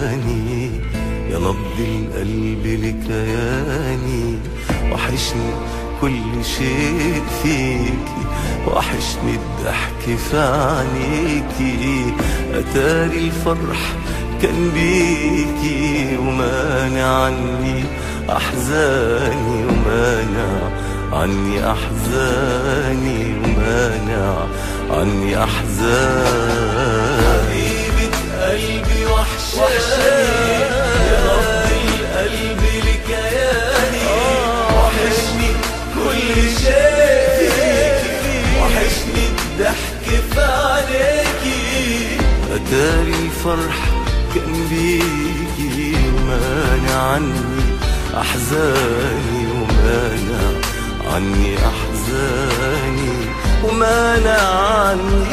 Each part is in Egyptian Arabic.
أحزاني يا نبض القلب لكياني وحشني كل شيء فيكي وحشني الضحك في عينيكي أتاري الفرح كان بيكي ومانع عني أحزاني ومانع عني أحزاني ومانع عني أحزاني حبيبة قلبي وحشاني يا رب القلب لكياني وحشني كل شيء فيكي وحشني الضحك في عينيكي أتاري الفرح كان بيكي ومانع عني أحزاني ومانع عني أحزاني ومانع عني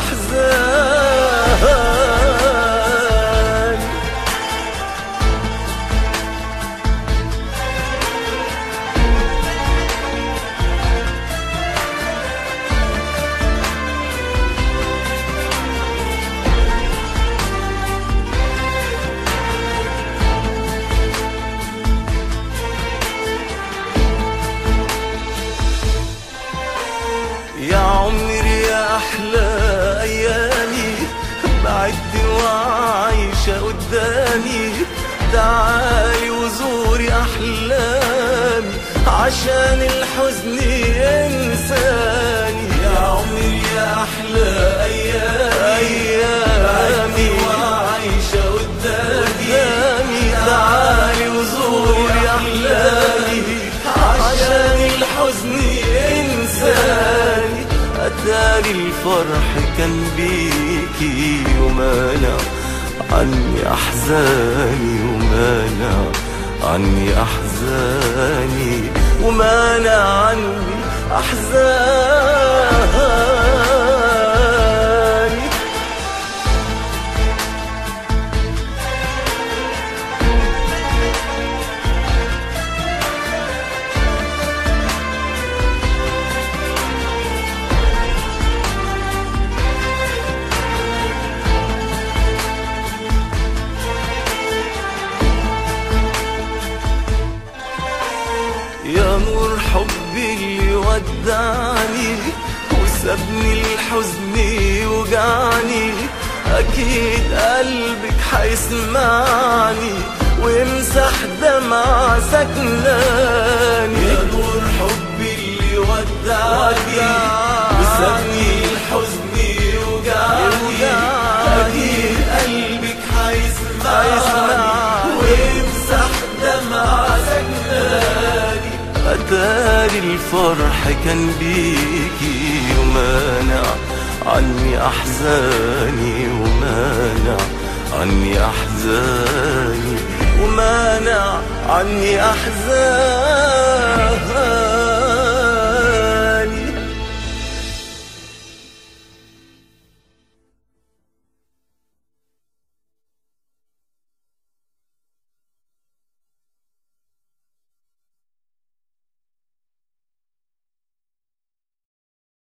أحزاني يا عمري يا أحلى أيامي بعد وعايشة قدامي تعالي وزوري أحلامي عشان الحزن ينساني يا عمري يا أحلى أيامي أيامي وعايشة قدامي تعالي وزوري أحلامي عشان الحزن ينساني أتاري الفرح كان بيكي ومانع عني أحزاني ومانع عني أحزاني ومانع عني أحزاني يا نور حبي اللي ودعني وسابني الحزن يوجعني أكيد قلبك حيسمعني ويمسح دمع سكناني يا نور حبي اللي ودعني وسابني الحزن يوجعني أكيد قلبك حيسمعني ويمسح دمع سكناني أتاري الفرح كان بيكي ومانع عني أحزاني ومانع عني أحزاني ومانع عني أحزاني